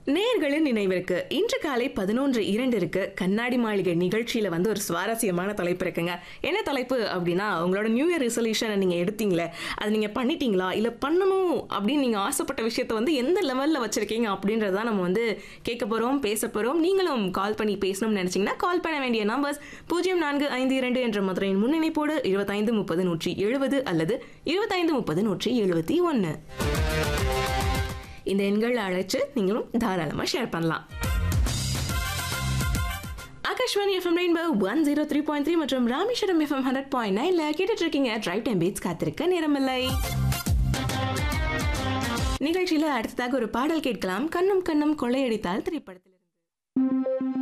நேர்களின் நினைவிற்கு இன்று காலை பதினொன்று இரண்டிற்கு கண்ணாடி மாளிகை நிகழ்ச்சியில வந்து ஒரு சுவாரஸ்யமான தலைப்பு இருக்குங்க என்ன தலைப்பு அப்படின்னா உங்களோட நியூ இயர் ரெசல்யூஷனை நீங்க எடுத்தீங்களே அது நீங்க பண்ணிட்டீங்களா இல்ல பண்ணணும் அப்படின்னு நீங்க ஆசைப்பட்ட விஷயத்தை வந்து எந்த லெவல்ல வச்சிருக்கீங்க அப்படின்றத நம்ம வந்து கேட்க போறோம் பேச போறோம் நீங்களும் கால் பண்ணி பேசணும்னு நினைச்சீங்கன்னா கால் பண்ண வேண்டிய நம்பர்ஸ் பூஜ்ஜியம் நான்கு ஐந்து இரண்டு என்ற மதுரையின் முன்னிணைப்போடு இருபத்தைந்து முப்பது நூற்றி எழுபது அல்லது இருபத்தைந்து முப்பது நூற்றி எழுபத்தி ஒன்று இந்த எண்கள் அழைச்சு நீங்களும் தாராளமாக ஷேர் பண்ணலாம் Akashvani FM rainbow one zero three point three மற்றும் ராமேஸ்வரம் எஃப்எம் ஹண்ட்ரட் பாயிண்ட் நைன்ல கேட்டுட்டு இருக்கீங்க டிரைவ் டைம் பீட்ஸ் காத்திருக்க நேரமில்லை நிகழ்ச்சியில அடுத்ததாக ஒரு பாடல் கேட்கலாம் கண்ணும் கண்ணும் கொள்ளையடித்தால் திரைப்படத்தில்